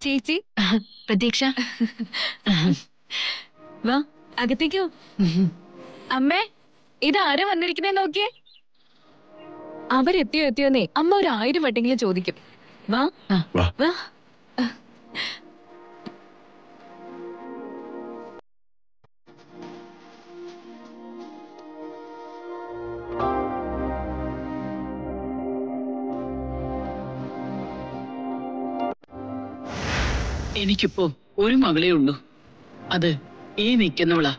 ചേച്ചി പ്രതീക്ഷ വാ അകത്തേക്കോ അമ്മേ ഇതാരാ വന്നിരിക്കുന്നേ നോക്കിയേ അവരെത്തിയോ എത്തിയോന്നേ അമ്മ ഒരു ആയിരം വട്ടെങ്കിലും ചോദിക്കും വാ ആ. വാ. വാ എനിക്കിപ്പോ ഒരു മകളേ ഉള്ളൂ അത് ഈ നിൽക്കുന്നവളാ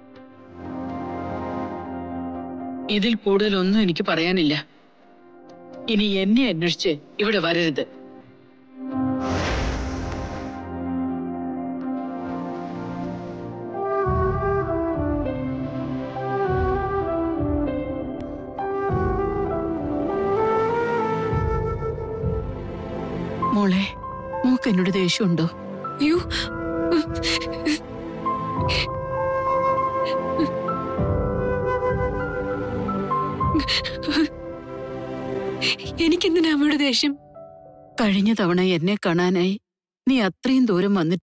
ഇതിൽ കൂടുതലൊന്നും എനിക്ക് പറയാനില്ല ഇനി എന്നെ അന്വേഷിച്ച് ഇവിടെ വരരുത് മോളെ മോക്ക് എന്നോട് ദേഷ്യമുണ്ടോ അയ്യോ എനിക്കെന്തിനാ അമ്മയുടെ ദേഷ്യം കഴിഞ്ഞ തവണ എന്നെ കാണാനായി നീ അത്രയും ദൂരം വന്നിട്ട്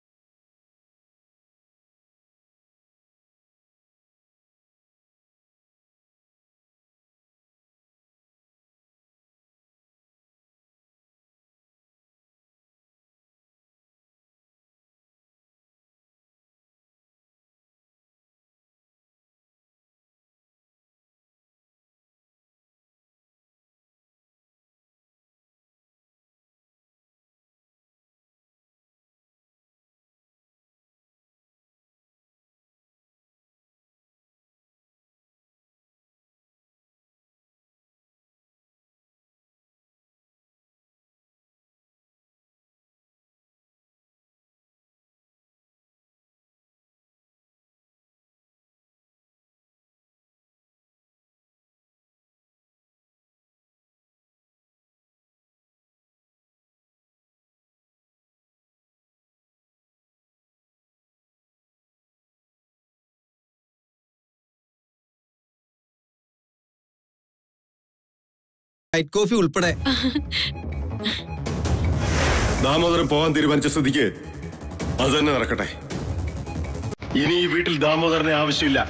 വൈറ്റ് കോഫി ഉൾപ്പെടെ ദാമോദരൻ പോകാൻ തീരുമാനിച്ച സ്ഥിതിക്ക് അത് തന്നെ നടക്കട്ടെ ഇനി ഈ വീട്ടിൽ ദാമോദരനെ ആവശ്യമില്ല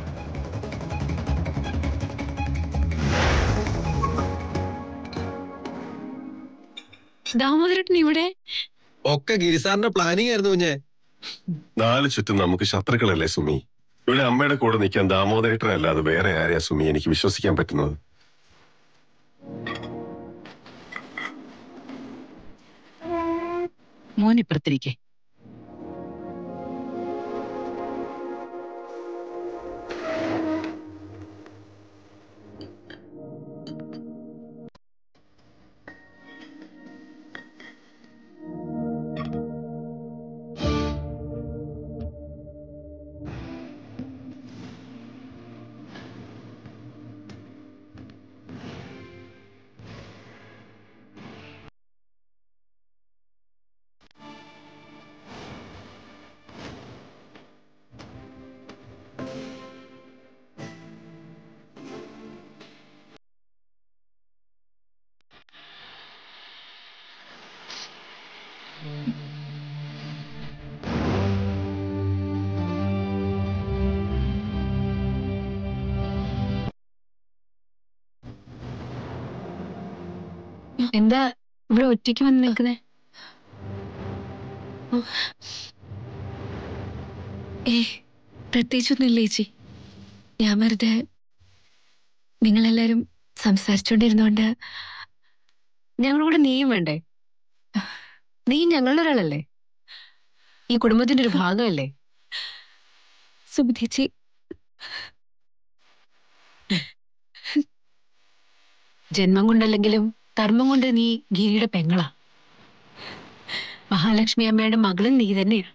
ദാമോദരട്ടൻ ഇവിടെ ഒക്കെ ഗിരിസാറിന്റെ പ്ലാനിങ് ആയിരുന്നു കുഞ്ഞെ നാല് ചുറ്റും നമുക്ക് ശത്രുക്കളല്ലേ സുമി ഇവിടെ അമ്മയുടെ കൂടെ നിൽക്കാൻ ദാമോദരേട്ടനല്ലാതെ വേറെ ആരെയാ സുമി എനിക്ക് വിശ്വസിക്കാൻ പറ്റുന്നത് മോനിപ്പുറത്തിരിക്കെ എന്താ ഇവിടെ ഒറ്റയ്ക്ക് വന്ന് നിൽക്കുന്നേ ഏ പ്രത്യേകിച്ചൊന്നുമില്ല ചേച്ചി ഞാൻ വെറുതെ നിങ്ങളെല്ലാരും സംസാരിച്ചോണ്ടിരുന്നോണ്ട് ഞങ്ങളുടെ കൂടെ നീയും വേണ്ടേ നീ ഞങ്ങളുടെ ഒരാളല്ലേ ഈ കുടുംബത്തിന്റെ ഒരു ഭാഗമല്ലേ സുബുദ്ധേച്ചി ജന്മം കൊണ്ടല്ലെങ്കിലും കർമ്മം കൊണ്ട് നീ ഗിരിയുടെ പെങ്ങളാ മഹാലക്ഷ്മി അമ്മയുടെ മകളും നീ തന്നെയാ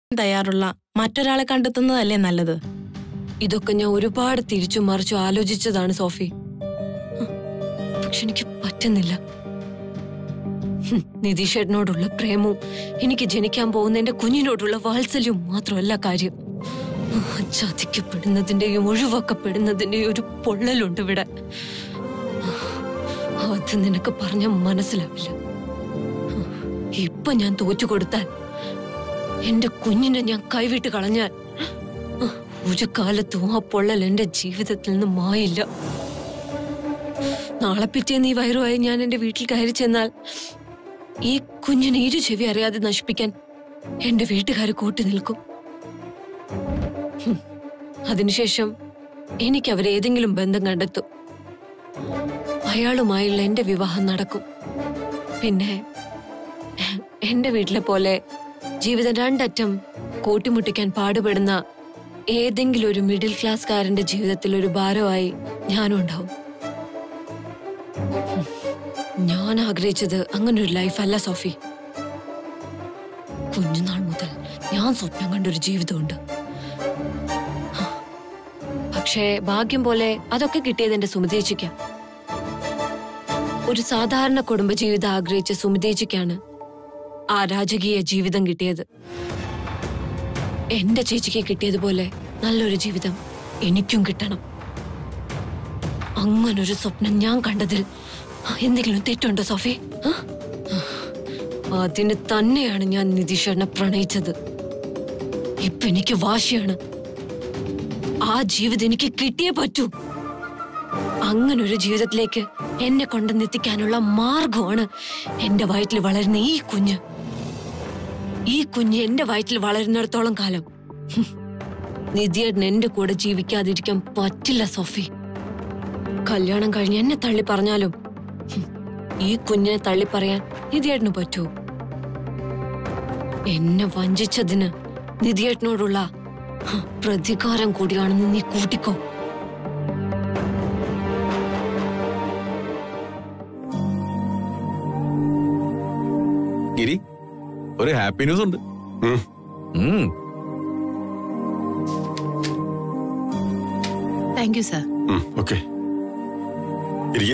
തയ്യാറുള്ള മറ്റൊരാളെ കണ്ടെത്തുന്നതല്ലേ നല്ലത് ഇതൊക്കെ ഞാൻ ഒരുപാട് തിരിച്ചു മറിച്ചു ആലോചിച്ചതാണ് സോഫി പക്ഷെ എനിക്ക് പറ്റുന്നില്ല ഹും, നിതീഷേട്ടനോടുള്ള പ്രേമവും എനിക്ക് ജനിക്കാൻ പോകുന്ന എന്റെ കുഞ്ഞിനോടുള്ള വാത്സല്യവും മാത്രമല്ല കാര്യം ആ, ചതിക്കപ്പെടുന്നതിന്റെയും ഒഴിവാക്കപ്പെടുന്നതിന്റെയും ഒരു പൊള്ളലുണ്ട് ഇവിടെ അത് നിനക്ക് പറഞ്ഞ മനസ്സിലാവില്ല ഇപ്പൊ ഞാൻ തോറ്റു കൊടുത്താൽ എന്റെ കുഞ്ഞിനെ ഞാൻ കൈവിട്ട് കളഞ്ഞാൽ ഒരു കാലത്തും ആ പൊള്ളൽ എന്റെ ജീവിതത്തിൽ നിന്ന് മായില്ല നാളെ പിറ്റേന്ന് ഈ വയറുമായി ഞാൻ എന്റെ വീട്ടിൽ കയറി ചെന്നാൽ ഈ കുഞ്ഞിനെ ഇരു ചെവി അറിയാതെ നശിപ്പിക്കാൻ എന്റെ വീട്ടുകാർ കൂട്ടി നിൽക്കും ഹും. അതിനുശേഷം എനിക്ക് അവരേതെങ്കിലും ബന്ധം കണ്ടെത്തും അയാളുമായുള്ള എന്റെ വിവാഹം നടക്കും പിന്നെ എന്റെ വീട്ടിലെ പോലെ ജീവിതം രണ്ടറ്റം കൂട്ടിമുട്ടിക്കാൻ പാടുപെടുന്ന ഏതെങ്കിലും ഒരു മിഡിൽ ക്ലാസ്സുകാരന്റെ ജീവിതത്തിൽ ഒരു ഭാരമായി ഞാനും ഉണ്ടാവും ഹും. ഞാൻ ആഗ്രഹിച്ചത് അങ്ങനെ ഒരു ലൈഫല്ല സോഫി കുഞ്ഞുനാൾ മുതൽ ഞാൻ സ്വപ്നം കണ്ടൊരു ജീവിതമുണ്ട് ഹ. പക്ഷേ ഭാഗ്യം പോലെ അതൊക്കെ കിട്ടിയത് എന്റെ സുമിതേച്ചിക്കാ ഒരു സാധാരണ കുടുംബജീവിതം ആഗ്രഹിച്ച സുമിതേച്ചിക്കാണ് ആ രാജകീയ ജീവിതം കിട്ടിയത് എന്റെ ചേച്ചിക്ക് കിട്ടിയതുപോലെ നല്ലൊരു ജീവിതം എനിക്കും കിട്ടണം അങ്ങനൊരു സ്വപ്നം ഞാൻ കണ്ടതിൽ എന്തെങ്കിലും തെറ്റുണ്ടോ സോഫി ആ? അതിന് തന്നെയാണ് ഞാൻ നിതീഷേട്ടനെ പ്രണയിച്ചത് ഇപ്പൊ എനിക്ക് വാശിയാണ് ആ ജീവിതം എനിക്ക് കിട്ടിയേ പറ്റൂ അങ്ങനൊരു ജീവിതത്തിലേക്ക് എന്നെ കൊണ്ടുവന്നെത്തിക്കാനുള്ള മാർഗമാണ് എന്റെ വയറ്റിൽ വളരുന്ന ഈ കുഞ്ഞ് ഈ കുഞ്ഞ് എന്റെ വയറ്റിൽ വളരുന്നിടത്തോളം കാലം ഹും, നിധിയേട്ടൻ എന്റെ കൂടെ ജീവിക്കാതിരിക്കാൻ പറ്റില്ല സോഫി കല്യാണം കഴിഞ്ഞ് എന്നെ തള്ളി പറഞ്ഞാലും ഹും, ഈ കുഞ്ഞിനെ തള്ളി പറയാൻ നിധിയേട്ടന് പറ്റൂ എന്നെ വഞ്ചിച്ചതിന് നിധിയേട്ടനോടുള്ള ഹ, പ്രതികാരം കൂടിയാണെന്ന് നീ കൂട്ടിക്കോ ഗിരി ഒരു ഹാപ്പി ന്യൂസ് ഉണ്ട് ഉം. ഉം. താങ്ക് യു സാർ ഓക്കെ ഇരിക്കെ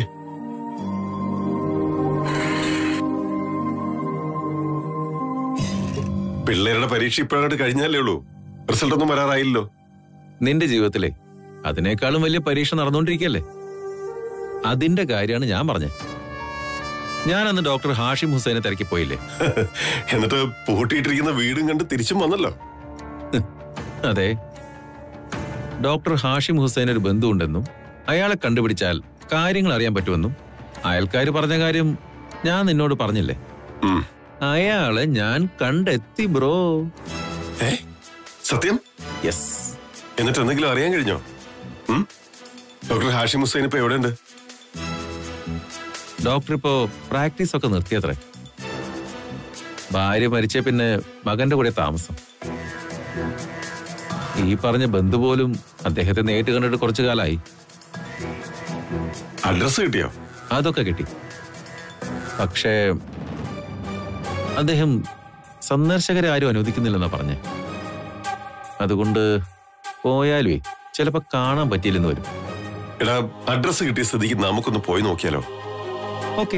പിള്ളേരുടെ പരീക്ഷ ഇപ്പോഴായിട്ട് കഴിഞ്ഞാലേ ഉള്ളൂ റിസൾട്ട് ഒന്നും വരാറായില്ലല്ലോ നിന്റെ ജീവിതത്തിലെ അതിനേക്കാളും വലിയ പരീക്ഷ നടന്നുകൊണ്ടിരിക്കല്ലേ അതിന്റെ കാര്യമാണ് ഞാൻ പറഞ്ഞത് ഞാൻ അന്ന് ഡോക്ടർ ഹാഷിം ഹുസൈനെ തിരക്കി പോയില്ലേ എന്നിട്ട് പൂട്ടിയിട്ടിരിക്കുന്ന വീടും കണ്ട് തിരിച്ചും വന്നല്ലോ അതെ ഡോക്ടർ ഹാഷിം ഹുസൈൻ ഒരു ബന്ധുവുണ്ടെന്നും അയാളെ കണ്ടുപിടിച്ചാൽ കാര്യങ്ങൾ അറിയാൻ പറ്റുമെന്നും അയൽക്കാർ പറഞ്ഞ കാര്യം ഞാൻ നിന്നോട് പറഞ്ഞില്ലേ ഉം. അയാളെ ഞാൻ കണ്ടെത്തി ബ്രോ ഏ സത്യം യെസ് എന്നിട്ട് എന്തെങ്കിലും അറിയാൻ കഴിഞ്ഞോ ഉം? ഡോക്ടർ ഹാഷിം ഹുസൈൻ ഇപ്പൊ എവിടെയുണ്ട് ഡോക്ടർ ഇപ്പോ പ്രാക്ടീസ് ഒക്കെ നിർത്തിയത്രേ ഭാര്യ മരിച്ച പിന്നെ മകന്റെ കൂടെ താമസം ഈ പറഞ്ഞ ബന്ധു പോലും അദ്ദേഹത്തെ നേരിട്ട് കണ്ടിട്ട് കുറച്ചു കാലായി അഡ്രസ് കിട്ടിയോ അതൊക്കെ കിട്ടി പക്ഷേ അദ്ദേഹം സന്ദർശകരെ ആരും അനുവദിക്കുന്നില്ലെന്നാ പറഞ്ഞേ അതുകൊണ്ട് പോയാലുവേ ചിലപ്പോ കാണാൻ പറ്റിയില്ലെന്ന് വരും എടാ അഡ്രസ് കിട്ടിയ സ്ഥിതിക്ക് നമുക്കൊന്ന് പോയി നോക്കിയാലോ ഓക്കെ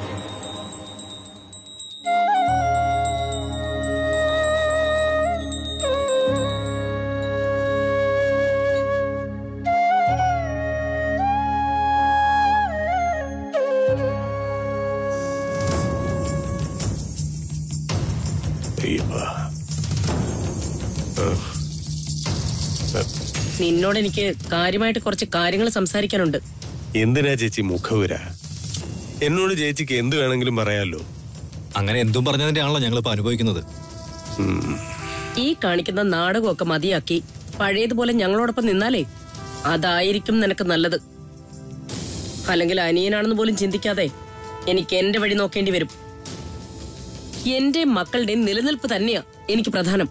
നിന്നോട് എനിക്ക് കാര്യമായിട്ട് കുറച്ച് കാര്യങ്ങൾ സംസാരിക്കാനുണ്ട് എന്തിനാ ചേച്ചി മുഖവുര എന്നോട് ചേച്ചിക്ക് എന്ത് വേണമെങ്കിലും പറയാലോ അങ്ങനെ എന്തും പറഞ്ഞതിന്റെയാണല്ലോ ഞങ്ങളിപ്പോ അനുഭവിക്കുന്നത് ഈ കാണിക്കുന്ന നാടകമൊക്കെ മതിയാക്കി പഴയതുപോലെ ഞങ്ങളോടൊപ്പം നിന്നാലേ അതായിരിക്കും നിനക്ക് നല്ലത് അല്ലെങ്കിൽ അനിയനാണെന്ന് പോലും ചിന്തിക്കാതെ എനിക്ക് എന്റെ വഴി നോക്കേണ്ടി വരും എന്റെ മക്കളുടെ നിലനിൽപ്പ് തന്നെയാ എനിക്ക് പ്രധാനം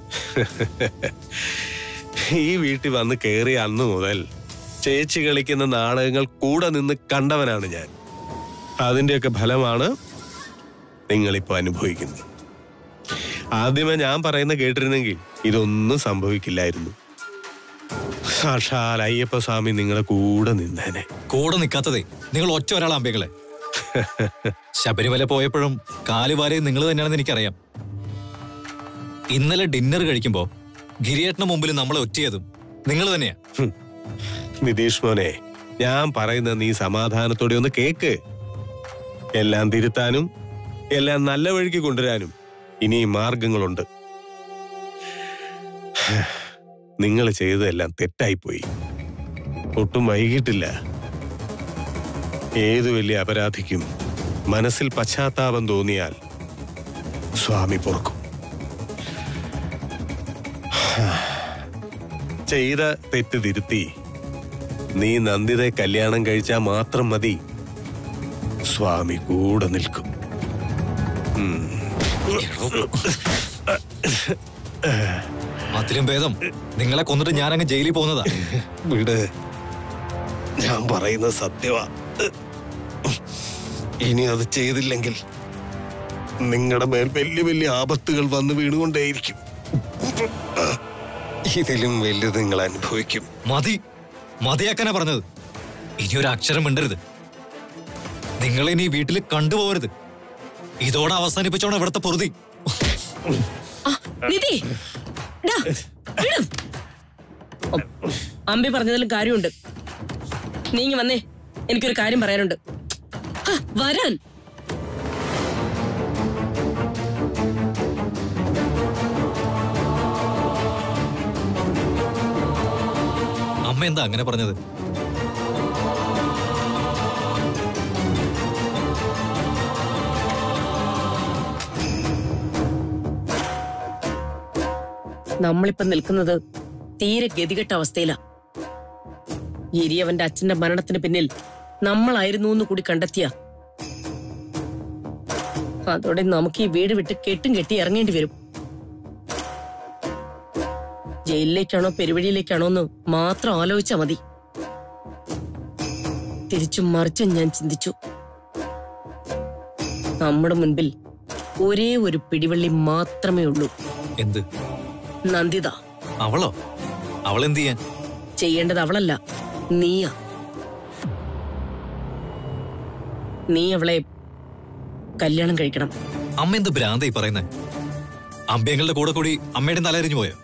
ഈ വീട്ടിൽ വന്ന് കയറിയ അന്ന് മുതൽ ചേച്ചി കളിക്കുന്ന നാടകങ്ങൾ കൂടെ നിന്ന് കണ്ടവനാണ് ഞാൻ അതിന്റെയൊക്കെ ഫലമാണ് നിങ്ങളിപ്പോ അനുഭവിക്കുന്നത് ആദ്യമേ ഞാൻ പറയുന്ന കേട്ടിരുന്നെങ്കിൽ ഇതൊന്നും സംഭവിക്കില്ലായിരുന്നു സാക്ഷാൽ അയ്യപ്പസ്വാമി നിങ്ങളെ കൂടെ നിന്നേനെ കൂടെ നിൽക്കാത്തതേ നിങ്ങൾ ഒറ്റ ഒരാൾ അമ്പകളെ ശബരിമല പോയപ്പോഴും കാലുവാരയും നിങ്ങൾ തന്നെയാണെന്ന് എനിക്കറിയാം ഇന്നലെ ഡിന്നർ കഴിക്കുമ്പോ ഗിരിയേട്ടന് മുമ്പിൽ നമ്മളെ ഒറ്റയതും നിങ്ങൾ തന്നെയാ നിതീഷ് മോനെ ഞാൻ പറയുന്ന നീ സമാധാനത്തോടെ ഒന്ന് കേക്ക് എല്ലാം തിരുത്താനും എല്ലാം നല്ല വഴിക്ക് കൊണ്ടുവരാനും ഇനിയും മാർഗങ്ങളുണ്ട് നിങ്ങൾ ചെയ്തതെല്ലാം തെറ്റായിപ്പോയി ഒട്ടും വൈകിട്ടില്ല ഏതു വലിയ അപരാധിക്കും മനസ്സിൽ പശ്ചാത്താപം തോന്നിയാൽ സ്വാമി പൊറുക്കും ചെയ്ത തെറ്റ് തിരുത്തി നീ നന്ദിതെ കല്യാണം കഴിച്ചാൽ മാത്രം മതി സ്വാമി കൂടെ നിൽക്കും ഉം. അതിലും ഭേദം നിങ്ങളെ കൊന്നിട്ട് ഞാനങ്ങ് ജയിലിൽ പോകുന്നതാ വിട് ഞാൻ പറയുന്നത് സത്യമാ ഇനി അത് ചെയ്തില്ലെങ്കിൽ നിങ്ങളുടെ മേൽ വലിയ വലിയ ആപത്തുകൾ വന്ന് വീണുകൊണ്ടേയിരിക്കും ഇതിലും വലുത് നിങ്ങൾ അനുഭവിക്കും മതി മതിയാക്കാനാ പറഞ്ഞത് ഇനി ഒരു അക്ഷരം മിണ്ടരുത് നിങ്ങൾ ഇനി വീട്ടിൽ കണ്ടുപോകരുത് ഇതോടെ അവസാനിപ്പിച്ചോണം ഇവിടുത്തെ പൊറുതി ആ, നിധി ഡാ, വിടും. ഒ, അമ്പി പറഞ്ഞതിലും കാര്യമുണ്ട് നീങ്ങി വന്നേ എനിക്കൊരു കാര്യം പറയാനുണ്ട് ആ, വരാൻ അമ്മ എന്താ അങ്ങനെ പറഞ്ഞത് നമ്മളിപ്പോ നിൽക്കുന്നത് തീരെ ഗതികെട്ട അവസ്ഥയിലാ ഗിരിയവന്റെ അച്ഛന്റെ മരണത്തിന് പിന്നിൽ നമ്മളായിരുന്നു എന്ന് കൂടി കണ്ടെത്തിയ അതോടെ നമുക്ക് ഈ വീട് വിട്ട് കെട്ടും കെട്ടി ഇറങ്ങേണ്ടി വരും ജയിലിലേക്കാണോ പെരുവഴിയിലേക്കാണോ എന്ന് മാത്രം ആലോചിച്ചാ മതി തിരിച്ചും മറിച്ചും ഞാൻ ചിന്തിച്ചു നമ്മുടെ മുൻപിൽ ഒരേ ഒരു പിടിവള്ളി മാത്രമേ ഉള്ളൂ എന്ത് നന്ദിത അവളോ അവളെന്ത് ചെയ്യാൻ ചെയ്യേണ്ടത് അവളല്ല നീയാ നീ അവളെ കല്യാണം കഴിക്കണം അമ്മ എന്ത് ഭ്രാന്തായി പറയുന്നേ അമ്പയങ്ങളുടെ കൂടെ കൂടി അമ്മയുടെ തലരിഞ്ഞു പോയോ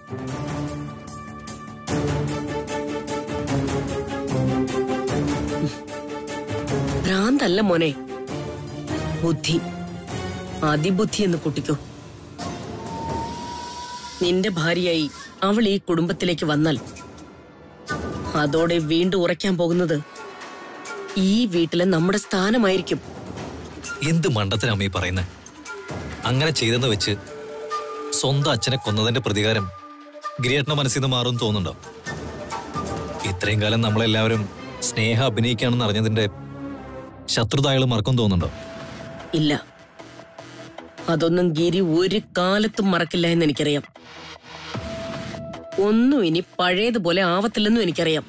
ഭ്രാന്തല്ല മോനെ ബുദ്ധി അതിബുദ്ധി എന്ന് കൂട്ടിക്കോ നിന്റെ ഭാര്യയായി അവൾ ഈ കുടുംബത്തിലേക്ക് വന്നാൽ അതോടെ വീണ്ടും ഉറയ്ക്കാൻ പോകുന്നത് ഈ വീട്ടിലെ നമ്മുടെ സ്ഥാനമായിരിക്കും എന്ത് മണ്ടത്തിന് അമ്മ ഈ പറയുന്നേ അങ്ങനെ ചെയ്തെന്ന് വെച്ച് സ്വന്തം അച്ഛനെ കൊന്നതിന്റെ പ്രതികാരം ഗിരിയേട്ടന്റെ മനസ്സിൽ നിന്ന് മാറും തോന്നുന്നുണ്ടോ ഇത്രയും കാലം നമ്മളെല്ലാവരും സ്നേഹ അഭിനയിക്കുകയാണെന്ന് അറിഞ്ഞതിന്റെ ശത്രുത അയാൾ മറക്കും തോന്നുന്നുണ്ടോ ഇല്ല അതൊന്നും ഗിരി ഒരു കാലത്തും മറക്കില്ല എന്ന് എനിക്കറിയാം ഒന്നും ഇനി പഴയതുപോലെ ആവത്തില്ലെന്നും എനിക്കറിയാം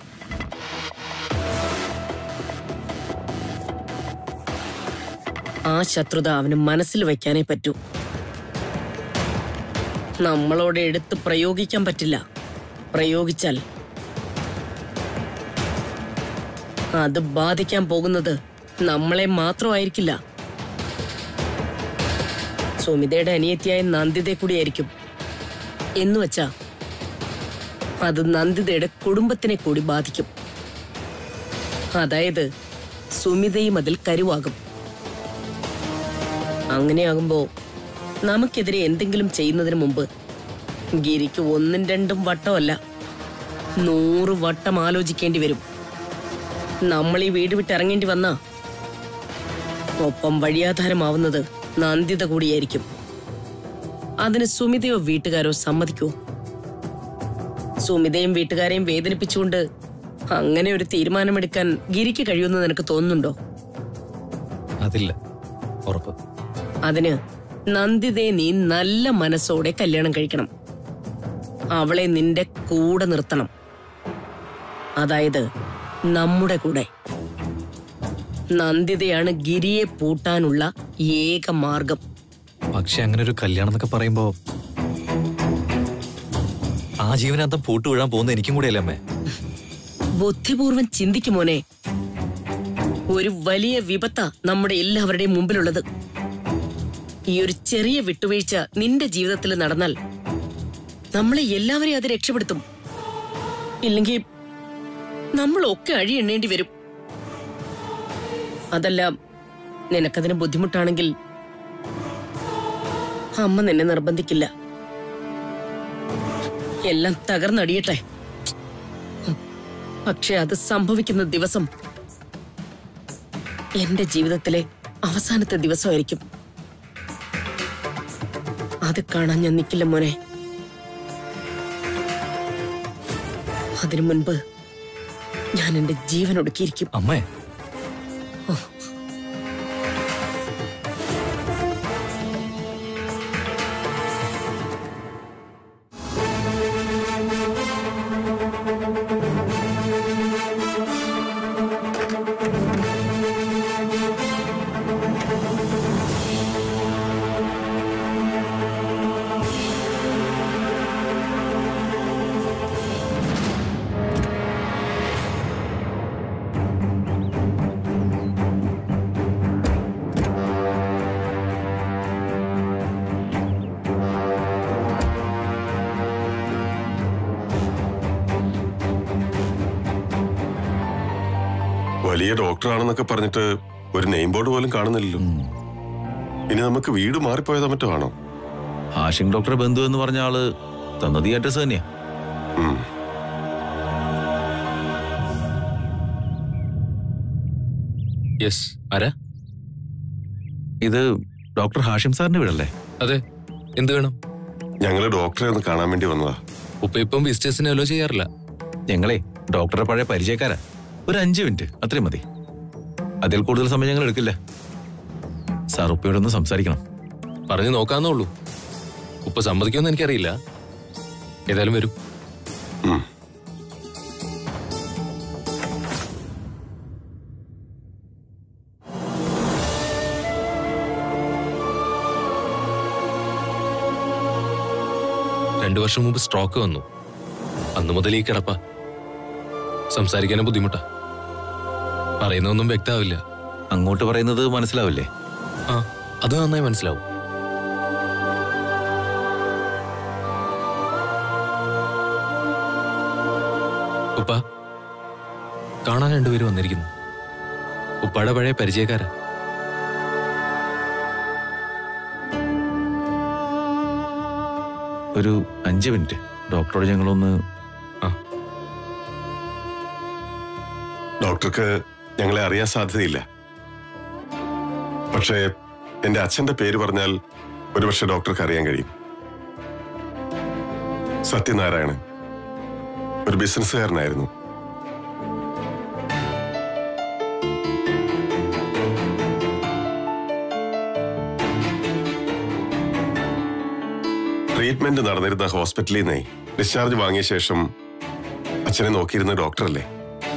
ആ ശത്രുത അവന് മനസ്സിൽ വയ്ക്കാനേ പറ്റൂ നമ്മളോട് എടുത്ത് പ്രയോഗിക്കാൻ പറ്റില്ല പ്രയോഗിച്ചാൽ അത് ബാധിക്കാൻ പോകുന്നത് നമ്മളെ മാത്രമായിരിക്കില്ല സുമിതയുടെ അനിയത്തിയായ നന്ദിതയെ കൂടിയായിരിക്കും എന്നു വച്ചാ അത് നന്ദിതയുടെ കുടുംബത്തിനെ കൂടി ബാധിക്കും അതായത് സുമിതയും അതിൽ കരുവാകും അങ്ങനെയാകുമ്പോ നമുക്കെതിരെ എന്തെങ്കിലും ചെയ്യുന്നതിന് മുമ്പ് ഗിരിക്ക് ഒന്നും രണ്ടും വട്ടമല്ല നൂറ് വട്ടം ആലോചിക്കേണ്ടി വരും നമ്മൾ ഈ വീട് വിട്ട് ഇറങ്ങേണ്ടി വന്നാ ഒപ്പം വഴിയാധാരമാവുന്നത് നന്ദിത കൂടിയായിരിക്കും അതിന് സുമിതയോ വീട്ടുകാരോ സമ്മതിക്കോ സുമിതയും വീട്ടുകാരെയും വേദനിപ്പിച്ചുകൊണ്ട് അങ്ങനെ ഒരു തീരുമാനമെടുക്കാൻ ഗിരിക്ക് കഴിയുമെന്ന് നിനക്ക് തോന്നുന്നുണ്ടോ അതില്ല ഉറപ്പ് അതിന് നന്ദിതയെ നീ നല്ല മനസ്സോടെ കല്യാണം കഴിക്കണം അവളെ നിന്റെ കൂടെ നിർത്തണം അതായത് നമ്മുടെ കൂടെ നന്ദിതയാണ് ഗിരിയെ പൂട്ടാനുള്ള ഏക മാർഗം പക്ഷെ അങ്ങനെ ഒരു കല്യാണം എന്നൊക്കെ പറയുമ്പോ ആജീവനാന്തം പൂട്ട് വീഴാൻ പോകുന്ന എനിക്കും കൂടെയല്ലേ അമ്മേ ബുദ്ധിപൂർവം ചിന്തിക്കും മോനെ ഒരു വലിയ വിപത്ത നമ്മുടെ എല്ലാവരുടെയും മുമ്പിലുള്ളത് ഈ ഒരു ചെറിയ വിട്ടുവീഴ്ച നിന്റെ ജീവിതത്തിൽ നടന്നാൽ നമ്മളെ എല്ലാവരെയും അത് രക്ഷപ്പെടുത്തും ഇല്ലെങ്കിൽ നമ്മളൊക്കെ അഴിയെണ്ണേണ്ടി വരും അതല്ല നിനക്കതിന് ബുദ്ധിമുട്ടാണെങ്കിൽ അമ്മ നിന്നെ നിർബന്ധിക്കില്ല എല്ലാം തകർന്നടിയട്ടെ പക്ഷെ അത് സംഭവിക്കുന്ന ദിവസം എന്റെ ജീവിതത്തിലെ അവസാനത്തെ ദിവസമായിരിക്കും അത് കാണാൻ ഞാൻ നിൽക്കില്ല മോനെ അതിനു മുൻപ് ഞാൻ എന്റെ ജീവൻ ഒടുക്കിയിരിക്കും അമ്മേ വലിയ ഡോക്ടറാണെന്നൊക്കെ പറഞ്ഞിട്ട് ഒരു നെയിം ബോർഡ് പോലും കാണുന്നില്ലല്ലോ ഇനി നമുക്ക് വീട് മാറിപ്പോയതോ മറ്റോ ആണോ ഹാഷിം ഡോക്ടറെ ബന്ധു എന്ന് പറഞ്ഞ ആള് തന്നത് ഈ അഡ്രസ് തന്നെയാ ഉം. യെസ് ആരാ ഇത് ഡോക്ടർ ഹാഷിം സാറിന്റെ വീടല്ലേ അതെ എന്ത് വേണം ഞങ്ങള് ഡോക്ടറെ ഒന്ന് കാണാൻ വേണ്ടി വന്നതാ ഉപ്പ ഇപ്പം വിസിറ്റേഴ്സിനെ അലോ ചെയ്യാറില്ല ഞങ്ങളെ ഡോക്ടറെ പഴയ പരിചയക്കാരാ ഒരു അഞ്ച് മിനിറ്റ് അത്രയും മതി അതിൽ കൂടുതൽ സമയം ഞങ്ങൾ എടുക്കില്ല സാർ ഉപ്പയോടൊന്ന് സംസാരിക്കണം പറഞ്ഞു നോക്കാന്നേ ഉള്ളൂ ഉപ്പ സമ്മതിക്കുമെന്ന് എനിക്കറിയില്ല ഏതായാലും വരൂ ഉം. രണ്ടു വർഷം മുമ്പ് സ്ട്രോക്ക് വന്നു അന്നു മുതൽ ഈ കിടപ്പ സംസാരിക്കാനും ബുദ്ധിമുട്ടാ പറയുന്നൊന്നും വ്യക്തമാവില്ല അങ്ങോട്ട് പറയുന്നത് മനസ്സിലാവില്ലേ ആ അത് നന്നായി മനസ്സിലാവും ഉപ്പ കാണാൻ രണ്ടുപേരും വന്നിരിക്കുന്നു ഉപ്പയുടെ പഴയ പരിചയക്കാരാ ഒരു അഞ്ച് മിനിറ്റ് ഡോക്ടറോട് ഞങ്ങളൊന്ന് ഡോക്ടർക്ക് ഞങ്ങളെ അറിയാൻ സാധ്യതയില്ല പക്ഷേ എന്റെ അച്ഛന്റെ പേര് പറഞ്ഞാൽ ഒരുപക്ഷെ ഡോക്ടർക്ക് അറിയാൻ കഴിയും സത്യനാരായണൻ ഒരു ബിസിനസ്സുകാരനായിരുന്നു ട്രീറ്റ്മെന്റ് നടന്നിരുന്ന ഹോസ്പിറ്റലിൽ നിന്നേ ഡിസ്ചാർജ് വാങ്ങിയ ശേഷം അച്ഛനെ നോക്കിയിരുന്ന ഡോക്ടറല്ലേ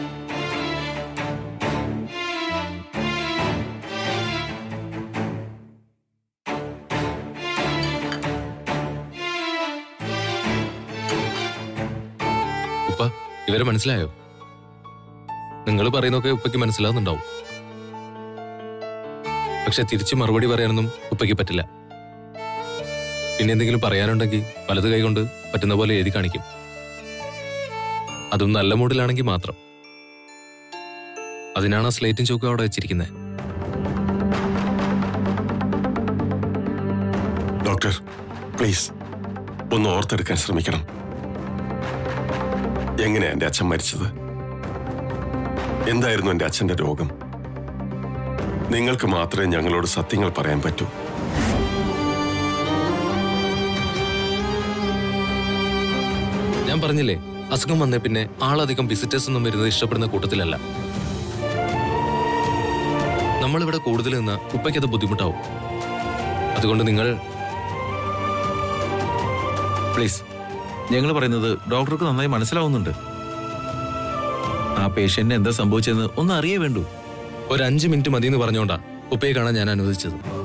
ഉപ്പ ഇവരെ മനസ്സിലായോ നിങ്ങൾ പറയുന്നൊക്കെ ഉപ്പയ്ക്ക് മനസ്സിലാവുന്നുണ്ടാവും പക്ഷെ തിരിച്ച് മറുപടി പറയാനൊന്നും ഉപ്പയ്ക്ക് പറ്റില്ല പിന്നെ എന്തെങ്കിലും പറയാനുണ്ടെങ്കിൽ വലത് കൈകൊണ്ട് പറ്റുന്ന പോലെ എഴുതി കാണിക്കും അതും നല്ല മൂഡിലാണെങ്കിൽ മാത്രം അതിനാണ് ആ സ്ലേറ്റും ചോക്കും അവിടെ വെച്ചിരിക്കുന്നത് ഡോക്ടർ പ്ലീസ് ഒന്ന് ഓർത്തെടുക്കാൻ ശ്രമിക്കണം എങ്ങനെയാ എന്റെ അച്ഛൻ മരിച്ചത് എന്തായിരുന്നു എന്റെ അച്ഛന്റെ രോഗം നിങ്ങൾക്ക് മാത്രമേ ഞങ്ങളോട് സത്യങ്ങൾ പറയാൻ പറ്റൂ ഞാൻ പറഞ്ഞില്ലേ അസുഖം വന്നേ പിന്നെ ആളധികം വിസിറ്റേഴ്സ് ഒന്നും വരുന്നത് ഇഷ്ടപ്പെടുന്ന കൂട്ടത്തിലല്ല നമ്മളിവിടെ കൂടുതൽ നിന്ന ഉപ്പയ്ക്കത് ബുദ്ധിമുട്ടാവും അതുകൊണ്ട് നിങ്ങൾ പ്ലീസ് ഞങ്ങൾ പറയുന്നത് ഡോക്ടർക്ക് നന്നായി മനസ്സിലാവുന്നുണ്ട് ആ പേഷ്യന്റിന് എന്താ സംഭവിച്ചതെന്ന് ഒന്ന് അറിയേ വേണ്ടൂ ഒരു അഞ്ച് മിനിറ്റ് മതി എന്ന് പറഞ്ഞോണ്ടാ ഉപ്പയെ കാണാൻ ഞാൻ അനുവദിച്ചത്